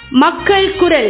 மக்கள் குரல்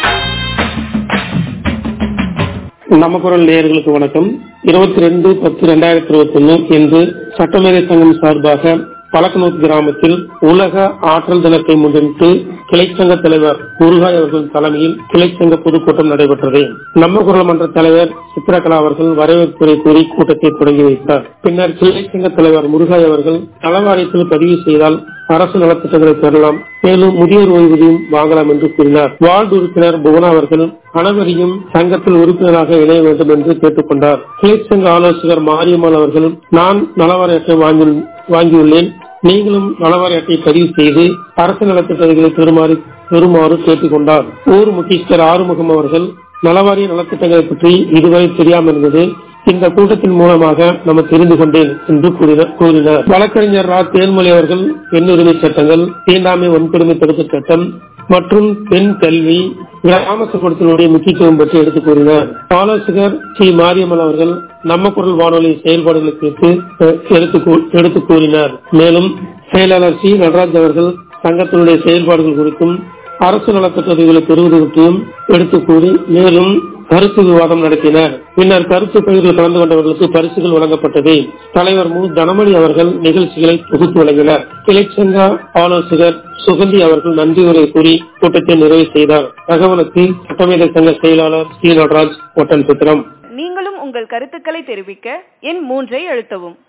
நம்ம குரல் நேயர்களுக்கு வணக்கம் இருபத்தி ரெண்டு பத்து ரெண்டாயிரத்தி இருபத்தி ஒன்னு இன்று சட்டமேதை சங்கம் சார்பாக பழக்கநூத்து கிராமத்தில் உலக ஆற்றல் தினத்தை முன்னிட்டு கிளைச்சங்க தலைவர் முருகாய் அவர்கள் தலைமையில் கிளைச்சங்க பொதுக்கூட்டம் நடைபெற்றது நம்ம குரல் மன்ற தலைவர் சித்திரகலா அவர்கள் வரவேற்புரை கூறி கூட்டத்தை தொடங்கி வைத்தார் பின்னர் கிளைச்சங்க தலைவர் முருகாய் அவர்கள் நலவாரியத்தில் பதிவு செய்தால் அரசு நலத்திட்டங்களை பெறலாம் மேலும் முதியோர் ஓய்வூதியம் வாங்கலாம் என்று கூறினார் வார்டு உறுப்பினர் புவனா அவர்கள் அனைவரையும் சங்கத்தில் உறுப்பினராக இணைய வேண்டும் என்று கேட்டுக் கொண்டார் கிளைச்சங்க ஆலோசகர் மாரியம்மாள் அவர்கள் நான் நலவாரிய அட்டை வாங்கி- வாங்கியுள்ளேன் நீங்களும் நலவாரிய அட்டை பதிவு செய்து அரசு நலத்திட்டங்களை பெறுமாறு பெறுமாறு கேட்டுக் கொண்டார் ஊர் முக்கியஸ்தர் ஆறுமுகம் அவர்கள் நலவாரிய நலத்திட்டங்களை பற்றி இதுவரை தெரியாமல் இருந்தது இந்த கூட்டத்தின் மூலமாக நம்ம தெரிந்து கொண்டேன் என்று கூறின- கூறினார் வழக்கறிஞர் ரா தேன்மொழி அவர்கள் பெண் உரிமை சட்டங்கள் தீண்டாமை வன்கொடுமை தடுப்பு சட்டம் மற்றும் பெண் கல்வி கிராம சட்டத்தினுடைய முக்கியத்துவம் பற்றி எடுத்துக் கூறினார் ஆலோசகர் சி மாரியம்மன் அவர்கள் நம்ம குரல் வானொலி செயல்பாடுகளை குறித்து அஹ், எடுத்துக் கூ- எடுத்துக் கூறினார் மேலும் செயலாளர் சி நடராஜ் அவர்கள் சங்கத்தினுடைய செயல்பாடுகள் குறித்தும் அரசு நலத்திட்டங்களை பெறுவது பற்றியும் எடுத்துக் கூறி மேலும் கருத்து விவாதம் நடத்தினர் பின்னர் கருத்து பகிர்வில் கலந்து கொண்டவர்களுக்கு பரிசுகள் வழங்கப்பட்டது தலைவர் மு தனமணி அவர்கள் நிகழ்ச்சிகளை தொகுத்து வழங்கினார் கிளைச்சங்க ஆலோசகர் சுகந்தி அவர்கள் நன்றி உரை கூறி கூட்டத்தை நிறைவு செய்தார் தகவலுக்கு சட்டமேதை சங்க செயலாளர் சி நடராஜ் ஒட்டன் சித்திரம் நீங்களும் உங்கள் கருத்துக்களை தெரிவிக்க எண் மூன்றை அழுத்தவும்